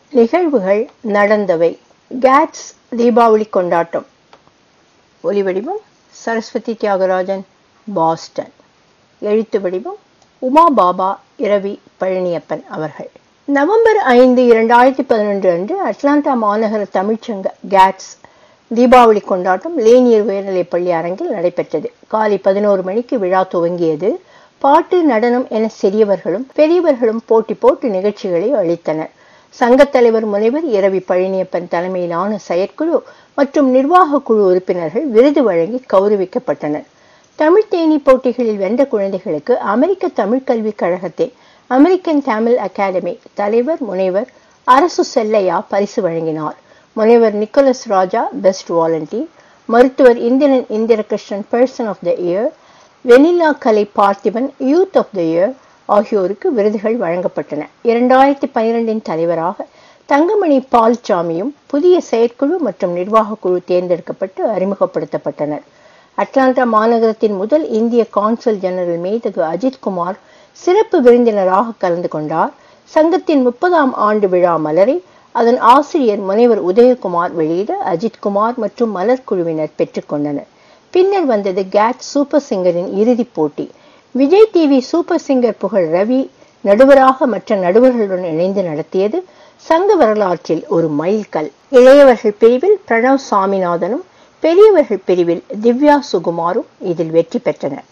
நிகழ்வுகள் நடந்தவை கேட்ஸ் தீபாவளி கொண்டாட்டம் ஒலிவடிவம் சரஸ்வதி தியாகராஜன் பாஸ்டன் எழுத்து வடிவம் உமா பாபா இரவி பழனியப்பன் அவர்கள் நவம்பர் ஐந்து இரண்டாயிரத்தி பதினொன்று அன்று அட்லாண்டா மாநகர தமிழ்ச்சங்க கேட்ஸ் தீபாவளி கொண்டாட்டம் லேனியர் உயர்நிலைப் பள்ளி அரங்கில் நடைபெற்றது காலை பதினோரு மணிக்கு விழா துவங்கியது பாட்டு நடனம் என சிறியவர்களும் பெரியவர்களும் போட்டி போட்டு நிகழ்ச்சிகளை அளித்தனர் சங்கத் தலைவர் முனைவர் இரவி பழனியப்பன் தலைமையிலான செயற்குழு மற்றும் நிர்வாக குழு உறுப்பினர்கள் விருது வழங்கி கௌரவிக்கப்பட்டனர் தமிழ் தேனி போட்டிகளில் வென்ற குழந்தைகளுக்கு அமெரிக்க தமிழ் கல்விக் கழகத்தின் அமெரிக்கன் தமிழ் அகாடமி தலைவர் முனைவர் அரசு செல்லையா பரிசு வழங்கினார் முனைவர் நிக்கோலஸ் ராஜா பெஸ்ட் வாலண்டியர் மருத்துவர் Indran Indrakrishnan person of the year Vennila Kalai Parthiban youth of the year ஆகியோருக்கு விருதுகள் வழங்கப்பட்டன இரண்டாயிரத்தி பனிரெண்டின் தலைவராக தங்கமணி பால்சாமியும் புதிய செயற்குழு மற்றும் நிர்வாக குழு தேர்ந்தெடுக்கப்பட்டு அறிமுகப்படுத்தப்பட்டனர் அட்லாண்டா மாநகரத்தின் முதல் இந்திய கான்சல் ஜெனரல் மேதகு அஜித்குமார் சிறப்பு விருந்தினராக கலந்து கொண்டார் சங்கத்தின் முப்பதாம் ஆண்டு விழா மலரை அதன் ஆசிரியர் முனைவர் உதயகுமார் வெளியிட அஜித்குமார் மற்றும் மலர் குழுவினர் பெற்றுக்கொண்டனர் பின்னர் வந்தது கேட் சூப்பர் சிங்கரின் இறுதிப் போட்டி விஜய் டிவி சூப்பர் சிங்கர் புகழ் ரவி நடுவராக மற்ற நடுவர்களுடன் இணைந்து நடத்தியது சங்க வரலாற்றில் ஒரு மைல்கல் இளையவர்கள் பிரிவில் பிரணவ் சாமிநாதனும் பெரியவர்கள் பிரிவில் திவ்யா சுகுமாரும் இதில் வெற்றி பெற்றனர்